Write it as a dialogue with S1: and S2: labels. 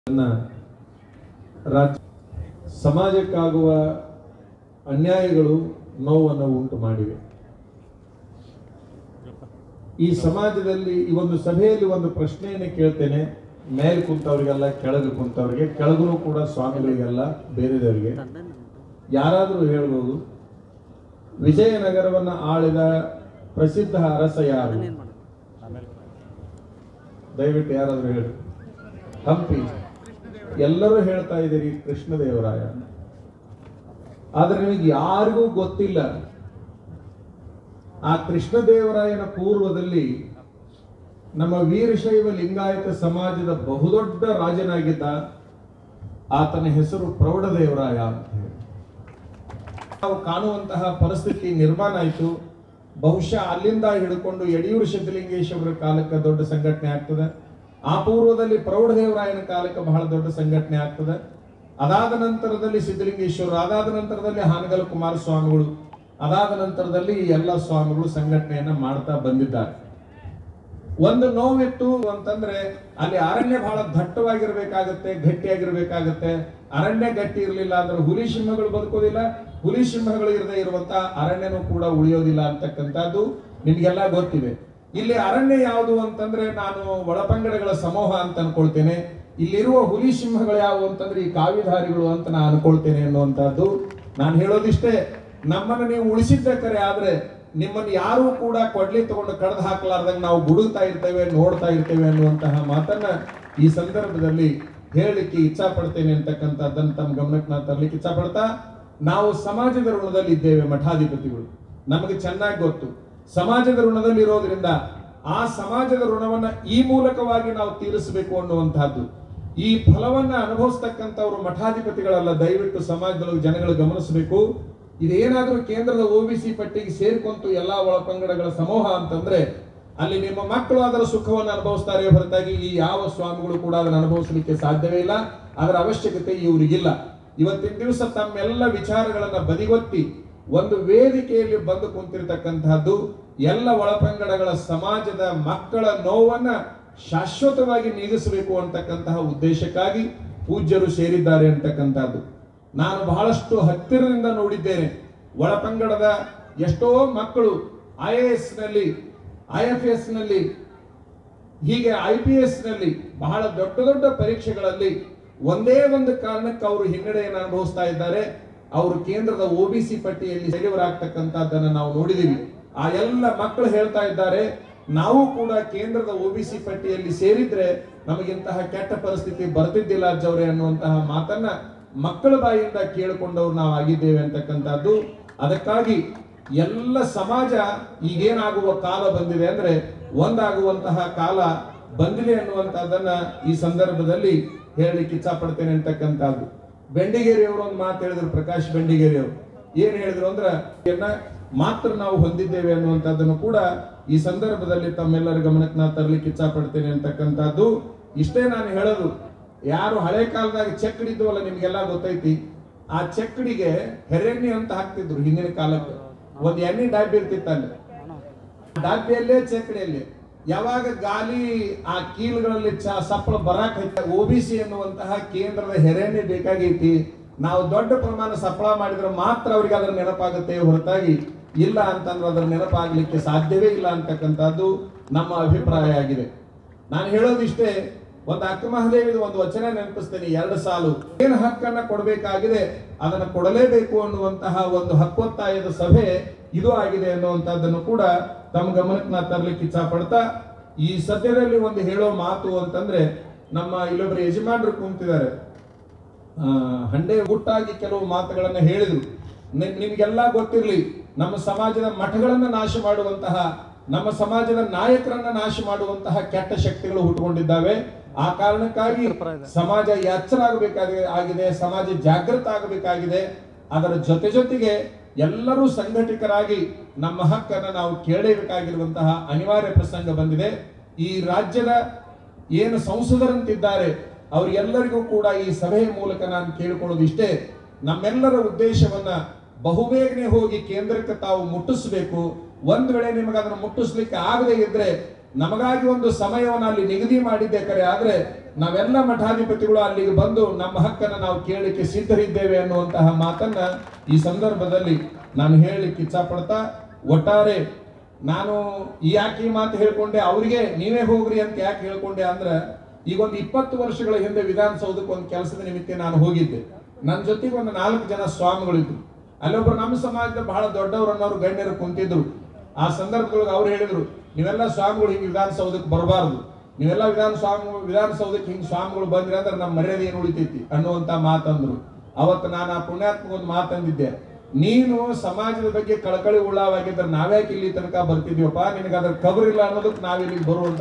S1: ನನ್ನ ರಾಜ್ಯ ಸಮಾಜಕ್ಕಾಗುವ ಅನ್ಯಾಯಗಳು ನೋವನ್ನು ಉಂಟು ಮಾಡಿವೆ ಈ ಸಮಾಜದಲ್ಲಿ ಈ ಒಂದು ಸಭೆಯಲ್ಲಿ ಒಂದು ಪ್ರಶ್ನೆಯನ್ನು ಕೇಳ್ತೇನೆ ಮೇಲೆ ಕುಂತವರಿಗೆಲ್ಲ ಕೆಳಗೆ ಕುಂತವರಿಗೆ ಕೆಳಗೂ ಕೂಡ ಸ್ವಾಮಿಗಳಿಗೆಲ್ಲ ಬೇರೆದವರಿಗೆ ಯಾರಾದರೂ ಹೇಳ್ಬೋದು ವಿಜಯನಗರವನ್ನು ಆಳಿದ ಪ್ರಸಿದ್ಧ ಅರಸ ಯಾರು ದಯವಿಟ್ಟು ಯಾರಾದರೂ ಹೇಳಿ ಹಂಪಿ ಎಲ್ಲರೂ ಹೇಳ್ತಾ ಇದ್ದೀರಿ ಕೃಷ್ಣದೇವರಾಯ ಆದ್ರೆ ನಿಮಗೆ ಯಾರಿಗೂ ಗೊತ್ತಿಲ್ಲ ಆ ಕೃಷ್ಣದೇವರಾಯನ ಪೂರ್ವದಲ್ಲಿ ನಮ್ಮ ವೀರಶೈವ ಲಿಂಗಾಯತ ಸಮಾಜದ ಬಹುದೊಡ್ಡ ರಾಜನಾಗಿದ್ದ ಆತನ ಹೆಸರು ಪ್ರೌಢದೇವರಾಯ ಅಂತ ಹೇಳಿ ನಾವು ಕಾಣುವಂತಹ ಪರಿಸ್ಥಿತಿ ನಿರ್ಮಾಣ ಆಯಿತು ಬಹುಶಃ ಅಲ್ಲಿಂದ ಹಿಡ್ಕೊಂಡು ಯಡಿಯೂರು ಸಿದ್ದಲಿಂಗೇಶ್ವರ ಕಾಲಕ್ಕೆ ದೊಡ್ಡ ಸಂಘಟನೆ ಆಗ್ತದೆ ಆ ಪೂರ್ವದಲ್ಲಿ ಪ್ರೌಢದೇವರಾಯನ ಕಾಲಕ್ಕೆ ಬಹಳ ದೊಡ್ಡ ಸಂಘಟನೆ ಆಗ್ತದೆ ಅದಾದ ನಂತರದಲ್ಲಿ ಸಿದ್ದಲಿಂಗೇಶ್ವರ ಅದಾದ ನಂತರದಲ್ಲಿ ಹಾನಗಲ್ ಕುಮಾರಸ್ವಾಮಿಗಳು ಅದಾದ ನಂತರದಲ್ಲಿ ಈ ಎಲ್ಲ ಸ್ವಾಮಿಗಳು ಸಂಘಟನೆಯನ್ನ ಮಾಡ್ತಾ ಬಂದಿದ್ದಾರೆ ಒಂದು ನೋವಿತ್ತು ಅಂತಂದ್ರೆ ಅಲ್ಲಿ ಅರಣ್ಯ ಬಹಳ ದಟ್ಟವಾಗಿರ್ಬೇಕಾಗತ್ತೆ ಗಟ್ಟಿಯಾಗಿರ್ಬೇಕಾಗತ್ತೆ ಅರಣ್ಯ ಗಟ್ಟಿ ಇರಲಿಲ್ಲ ಅಂದ್ರೆ ಹುಲಿ ಸಿಂಹಗಳು ಬದುಕೋದಿಲ್ಲ ಹುಲಿ ಸಿಂಹಗಳು ಇರದೇ ಇರುವಂತ ಅರಣ್ಯನೂ ಕೂಡ ಉಳಿಯೋದಿಲ್ಲ ಅಂತಕ್ಕಂಥದ್ದು ನಿಮ್ಗೆಲ್ಲ ಗೊತ್ತಿದೆ ಇಲ್ಲಿ ಅರಣ್ಯ ಯಾವುದು ಅಂತಂದ್ರೆ ನಾನು ಒಳಪಂಗಡಗಳ ಸಮೂಹ ಅಂತ ಅನ್ಕೊಳ್ತೇನೆ ಇಲ್ಲಿರುವ ಹುಲಿ ಸಿಂಹಗಳು ಯಾವುವು ಅಂತಂದ್ರೆ ಈ ಕಾವಿಧಾರಿಗಳು ಅಂತ ನಾನು ಅನ್ಕೊಳ್ತೇನೆ ಅನ್ನುವಂಥದ್ದು ನಾನು ಹೇಳೋದಿಷ್ಟೇ ನಮ್ಮನ್ನ ನೀವು ಉಳಿಸಿದ್ದ ಕರೆ ಆದ್ರೆ ನಿಮ್ಮನ್ನು ಯಾರೂ ಕೂಡ ಕೊಡ್ಲಿ ತಗೊಂಡು ಕಡ್ದು ಹಾಕಲಾರ್ದಂಗೆ ನಾವು ಗುಡುಗ್ತಾ ಇರ್ತೇವೆ ನೋಡ್ತಾ ಇರ್ತೇವೆ ಅನ್ನುವಂತಹ ಮಾತನ್ನ ಈ ಸಂದರ್ಭದಲ್ಲಿ ಹೇಳಲಿಕ್ಕೆ ಇಚ್ಛಾ ಪಡ್ತೇನೆ ಅಂತಕ್ಕಂಥದ್ದನ್ನು ತಮ್ಮ ಗಮನಕ್ಕೆ ನಾನು ತರಲಿಕ್ಕೆ ಇಚ್ಛಾ ಪಡ್ತಾ ನಾವು ಸಮಾಜದ ಋಣದಲ್ಲಿ ಇದ್ದೇವೆ ಮಠಾಧಿಪತಿಗಳು ನಮಗೆ ಚೆನ್ನಾಗಿ ಗೊತ್ತು ಸಮಾಜದ ಋಣದಲ್ಲಿ ಇರೋದ್ರಿಂದ ಆ ಸಮಾಜದ ಋಣವನ್ನ ಈ ಮೂಲಕವಾಗಿ ನಾವು ತೀರಿಸಬೇಕು ಅನ್ನುವಂತಹದ್ದು ಈ ಫಲವನ್ನ ಅನುಭವಿಸ್ತಕ್ಕಂಥವ್ರು ಮಠಾಧಿಪತಿಗಳಲ್ಲ ದಯವಿಟ್ಟು ಸಮಾಜದೊಳಗೆ ಜನಗಳು ಗಮನಿಸಬೇಕು ಇದೇನಾದ್ರೂ ಕೇಂದ್ರದ ಒಬಿಸಿ ಪಟ್ಟಿಗೆ ಸೇರ್ಕೊಂತು ಎಲ್ಲಾ ಒಳಪಂಗಡಗಳ ಸಮೂಹ ಅಂತಂದ್ರೆ ಅಲ್ಲಿ ನಿಮ್ಮ ಮಕ್ಕಳು ಅದರ ಸುಖವನ್ನು ಅನುಭವಿಸ್ತಾರೆ ಹೊರತಾಗಿ ಈ ಯಾವ ಸ್ವಾಮಿಗಳು ಕೂಡ ಅದನ್ನು ಅನುಭವಿಸಲಿಕ್ಕೆ ಸಾಧ್ಯವೇ ಇಲ್ಲ ಅದರ ಅವಶ್ಯಕತೆ ಇವರಿಗಿಲ್ಲ ಇವತ್ತಿನ ದಿವಸ ತಮ್ಮೆಲ್ಲ ವಿಚಾರಗಳನ್ನ ಬದಿಗೊತ್ತಿ ಒಂದು ವೇದಿಕೆಯಲ್ಲಿ ಬಂದು ಕುಂತಿರ್ತಕ್ಕಂತಹದ್ದು ಎಲ್ಲ ಒಳಪಂಗಡಗಳ ಸಮಾಜದ ಮಕ್ಕಳ ನೋವನ್ನ ಶಾಶ್ವತವಾಗಿ ನೀಗಿಸಬೇಕು ಅಂತಕ್ಕಂತಹ ಉದ್ದೇಶಕ್ಕಾಗಿ ಪೂಜ್ಯರು ಸೇರಿದ್ದಾರೆ ಅಂತಕ್ಕಂಥದ್ದು ನಾನು ಬಹಳಷ್ಟು ಹತ್ತಿರದಿಂದ ನೋಡಿದ್ದೇನೆ ಒಳಪಂಗಡದ ಎಷ್ಟೋ ಮಕ್ಕಳು ಐ ಎ ಎಸ್ ನಲ್ಲಿ ಐ ಎಫ್ ಎಸ್ ನಲ್ಲಿ ಹೀಗೆ ಐ ಪಿ ಎಸ್ ನಲ್ಲಿ ಬಹಳ ದೊಡ್ಡ ದೊಡ್ಡ ಪರೀಕ್ಷೆಗಳಲ್ಲಿ ಒಂದೇ ಒಂದು ಕಾರಣಕ್ಕೆ ಅವರು ಹಿನ್ನಡೆಯನ್ನು ಅನುಭವಿಸ್ತಾ ಇದ್ದಾರೆ ಅವರು ಕೇಂದ್ರದ ಒ ಬಿ ಸಿ ಪಟ್ಟಿಯಲ್ಲಿ ಸೇರಿವರಾಗ್ತಕ್ಕಂಥದ್ದನ್ನ ನಾವು ನೋಡಿದೀವಿ ಆ ಎಲ್ಲ ಮಕ್ಕಳು ಹೇಳ್ತಾ ಇದ್ದಾರೆ ನಾವು ಕೂಡ ಕೇಂದ್ರದ ಒ ಬಿ ಸಿ ಪಟ್ಟಿಯಲ್ಲಿ ಸೇರಿದ್ರೆ ನಮಗಿಂತಹ ಕೆಟ್ಟ ಪರಿಸ್ಥಿತಿ ಬರ್ತಿದ್ದಿಲ್ಲ ಅಜ್ಜವ್ರೆ ಅನ್ನುವಂತಹ ಮಾತನ್ನ ಮಕ್ಕಳ ಬಾಯಿಯಿಂದ ಕೇಳಿಕೊಂಡವ್ರು ನಾವು ಆಗಿದ್ದೇವೆ ಅಂತಕ್ಕಂಥದ್ದು ಅದಕ್ಕಾಗಿ ಎಲ್ಲ ಸಮಾಜ ಈಗೇನಾಗುವ ಕಾಲ ಬಂದಿದೆ ಅಂದ್ರೆ ಒಂದಾಗುವಂತಹ ಕಾಲ ಬಂದಿದೆ ಅನ್ನುವಂತಹದ್ದನ್ನ ಈ ಸಂದರ್ಭದಲ್ಲಿ ಹೇಳಲಿಕ್ಕೆ ಇಚ್ಛಾ ಪಡ್ತೇನೆ ಅಂತಕ್ಕಂಥದ್ದು ಬೆಂಡಿಗೇರಿ ಅವರು ಒಂದು ಮಾತು ಹೇಳಿದ್ರು ಪ್ರಕಾಶ್ ಬೆಂಡಿಗೇರಿ ಅವರು ಏನ್ ಹೇಳಿದ್ರು ಅಂದ್ರ ಇದನ್ನ ಮಾತ್ರ ನಾವು ಹೊಂದಿದ್ದೇವೆ ಅನ್ನುವಂಥದ್ದನ್ನು ಕೂಡ ಈ ಸಂದರ್ಭದಲ್ಲಿ ತಮ್ಮೆಲ್ಲರ ಗಮನಕ್ಕೆ ನಾನು ತರಲಿಕ್ಕೆ ಇಚ್ಛಾ ಪಡ್ತೇನೆ ಅಂತಕ್ಕಂಥದ್ದು ಇಷ್ಟೇ ನಾನು ಹೇಳೋದು ಯಾರು ಹಳೆ ಕಾಲದಾಗ ಚಕ್ಕಡಿ ಇದ್ವಲ್ಲ ನಿಮ್ಗೆಲ್ಲ ಗೊತ್ತೈತಿ ಆ ಚಕ್ಕಡಿಗೆ ಹೆರೆಣ್ಣೆ ಅಂತ ಹಾಕ್ತಿದ್ರು ಹಿಂದಿನ ಕಾಲಕ್ಕೆ ಒಂದ್ ಎಣ್ಣೆ ಡಬ್ಬಿ ಇರ್ತಿತ್ತು ಅಲ್ಲಿ ಡಬ್ಬಿಯಲ್ಲೇ ಚಕ್ಕಡಿಯಲ್ಲಿ ಯಾವಾಗ ಗಾಲಿ ಆ ಕೀಲುಗಳಲ್ಲಿ ಚ ಸಪ್ಪಳ ಬರಾಕ್ ಒ ಬಿ ಸಿ ಎನ್ನುವಂತಹ ಕೇಂದ್ರದ ಹೆರೆಣ್ಣೆ ಬೇಕಾಗೈತಿ ನಾವು ದೊಡ್ಡ ಪ್ರಮಾಣ ಸಪ್ಪಳ ಮಾಡಿದ್ರೆ ಮಾತ್ರ ಅವ್ರಿಗೆ ಅದರ ನೆನಪಾಗುತ್ತೆ ಹೊರತಾಗಿ ಇಲ್ಲ ಅಂತಂದ್ರೆ ಅದರ ನೆನಪಾಗ್ಲಿಕ್ಕೆ ಸಾಧ್ಯವೇ ಇಲ್ಲ ಅಂತಕ್ಕಂಥದ್ದು ನಮ್ಮ ಅಭಿಪ್ರಾಯ ಆಗಿದೆ ನಾನು ಹೇಳೋದಿಷ್ಟೇ ಒಂದು ಅಕ್ಕ ಮಹಾದೇವಿದ ಒಂದು ವಚನ ನೆನಪಿಸ್ತೇನೆ ಎರಡು ಸಾಲು ಏನು ಹಕ್ಕನ್ನ ಕೊಡಬೇಕಾಗಿದೆ ಅದನ್ನು ಕೊಡಲೇಬೇಕು ಅನ್ನುವಂತಹ ಒಂದು ಹಕ್ಕೊತ್ತಾಯದ ಸಭೆ ಇದು ಆಗಿದೆ ಅನ್ನುವಂಥದ್ದನ್ನು ಕೂಡ ತಮ್ಮ ಗಮನಕ್ಕೆ ನಾ ತರ್ಲಿಕ್ಕೆ ಇಚ್ಛಾ ಪಡ್ತಾ ಈ ಸದ್ಯದಲ್ಲಿ ಒಂದು ಹೇಳೋ ಮಾತು ಅಂತಂದ್ರೆ ನಮ್ಮ ಇಲ್ಲೊಬ್ಬರು ಯಜಮಾನರು ಕುಂತಿದ್ದಾರೆ ಆ, ಹಂಡೆ ಗುಟ್ಟಾಗಿ ಕೆಲವು ಮಾತುಗಳನ್ನ ಹೇಳಿದ್ರು ನಿ- ನಿಮ್ಗೆಲ್ಲ ಗೊತ್ತಿರ್ಲಿ ನಮ್ಮ ಸಮಾಜದ ಮಠಗಳನ್ನ ನಾಶ ಮಾಡುವಂತಹ ನಮ್ಮ ಸಮಾಜದ ನಾಯಕರನ್ನ ನಾಶ ಮಾಡುವಂತಹ ಕೆಟ್ಟ ಶಕ್ತಿಗಳು ಹುಟ್ಟುಕೊಂಡಿದ್ದಾವೆ ಆ ಕಾರಣಕ್ಕಾಗಿ ಸಮಾಜ ಎಚ್ಚರ ಆಗಬೇಕಾಗಿದೆ ಆಗಿದೆ ಸಮಾಜ ಜಾಗೃತ ಆಗಬೇಕಾಗಿದೆ ಅದರ ಜೊತೆ ಜೊತೆಗೆ ಎಲ್ಲರೂ ಸಂಘಟಿತರಾಗಿ ನಮ್ಮ ಹಕ್ಕನ್ನ ನಾವು ಕೇಳಬೇಕಾಗಿರುವಂತಹ ಅನಿವಾರ್ಯ ಪ್ರಸಂಗ ಬಂದಿದೆ ಈ ರಾಜ್ಯದ ಏನು ಸಂಸದರಂತಿದ್ದಾರೆ ಅವರೆಲ್ಲರಿಗೂ ಕೂಡ ಈ ಸಭೆಯ ಮೂಲಕ ನಾನು ಕೇಳಿಕೊಳ್ಳೋದು ಇಷ್ಟೇ ನಮ್ಮೆಲ್ಲರ ಉದ್ದೇಶವನ್ನ ಬಹುಬೇಗನೆ ಹೋಗಿ ಕೇಂದ್ರಕ್ಕೆ ತಾವು ಮುಟ್ಟಿಸಬೇಕು ಒಂದ್ ವೇಳೆ ನಿಮಗೆ ಅದನ್ನು ಮುಟ್ಟಿಸ್ಲಿಕ್ಕೆ ಆಗದೇ ಇದ್ರೆ ನಮಗಾಗಿ ಒಂದು ಸಮಯವನ್ನು ಅಲ್ಲಿ ನಿಗದಿ ಮಾಡಿದ್ದೆ ಕರೆ ಆದ್ರೆ ನಾವೆಲ್ಲ ಮಠಾಧಿಪತಿಗಳು ಅಲ್ಲಿಗೆ ಬಂದು ನಮ್ಮ ಹಕ್ಕನ್ನು ನಾವು ಕೇಳಲಿಕ್ಕೆ ಸಿದ್ಧರಿದ್ದೇವೆ ಅನ್ನುವಂತಹ ಮಾತನ್ನ ಈ ಸಂದರ್ಭದಲ್ಲಿ ನಾನು ಹೇಳಲಿಕ್ಕೆ ಇಚ್ಛಪಡ್ತಾ ಒಟ್ಟಾರೆ ನಾನು ಯಾಕೆ ಈ ಮಾತು ಹೇಳ್ಕೊಂಡೆ ಅವರಿಗೆ ನೀವೇ ಹೋಗ್ರಿ ಅಂತ ಯಾಕೆ ಹೇಳ್ಕೊಂಡೆ ಅಂದ್ರೆ ಈಗ ಒಂದು ಇಪ್ಪತ್ತು ವರ್ಷಗಳ ಹಿಂದೆ ವಿಧಾನಸೌಧಕ್ಕೆ ಒಂದು ಕೆಲಸದ ನಿಮಿತ್ತ ನಾನು ಹೋಗಿದ್ದೆ ನನ್ನ ಜೊತೆಗೆ ಒಂದು ನಾಲ್ಕು ಜನ ಸ್ವಾಮಿಗಳಿದ್ರು ಅಲ್ಲೊಬ್ರು ನಮ್ಮ ಸಮಾಜದ ಬಹಳ ದೊಡ್ಡವರು ಅನ್ನೋರು ಗಣ್ಯರು ಕುಂತಿದ್ರು ಆ ಸಂದರ್ಭದೊಳಗೆ ಅವ್ರು ಹೇಳಿದ್ರು ನೀವೆಲ್ಲ ಸ್ವಾಮಿಗಳು ಹಿಂಗೆ ವಿಧಾನಸೌಧಕ್ಕೆ ಬರಬಾರ್ದು ನೀವೆಲ್ಲ ವಿಧಾನ ಸ್ವಾಮಿ ವಿಧಾನಸೌಧಕ್ಕೆ ಹಿಂಗೆ ಸ್ವಾಮಿಗಳು ಬಂದ್ರಿ ಅಂದ್ರೆ ನಮ್ಮ ಮರ್ಯಾದೆ ಏನು ಉಳಿತೈತಿ ಅನ್ನುವಂತ ಮಾತಂದ್ರು ಅವತ್ತು ನಾನು ಆ ಪುಣ್ಯಾತ್ಮ ಒಂದು ಮಾತಂದಿದ್ದೆ ನೀನು ಸಮಾಜದ ಬಗ್ಗೆ ಕಳಕಳಿ ಉಳ್ಳವಾಗಿದ್ರೆ ನಾವ್ಯಾಕೆ ಇಲ್ಲಿ ತನಕ ಬರ್ತಿದ್ವಪ್ಪ ನಿನಗೆ ಅದ್ರ ಕಬರಿಲ್ಲ ಅನ್ನೋದಕ್ಕೆ ನಾವಿಲ್ಲಿಗೆ ಬರುವಂತ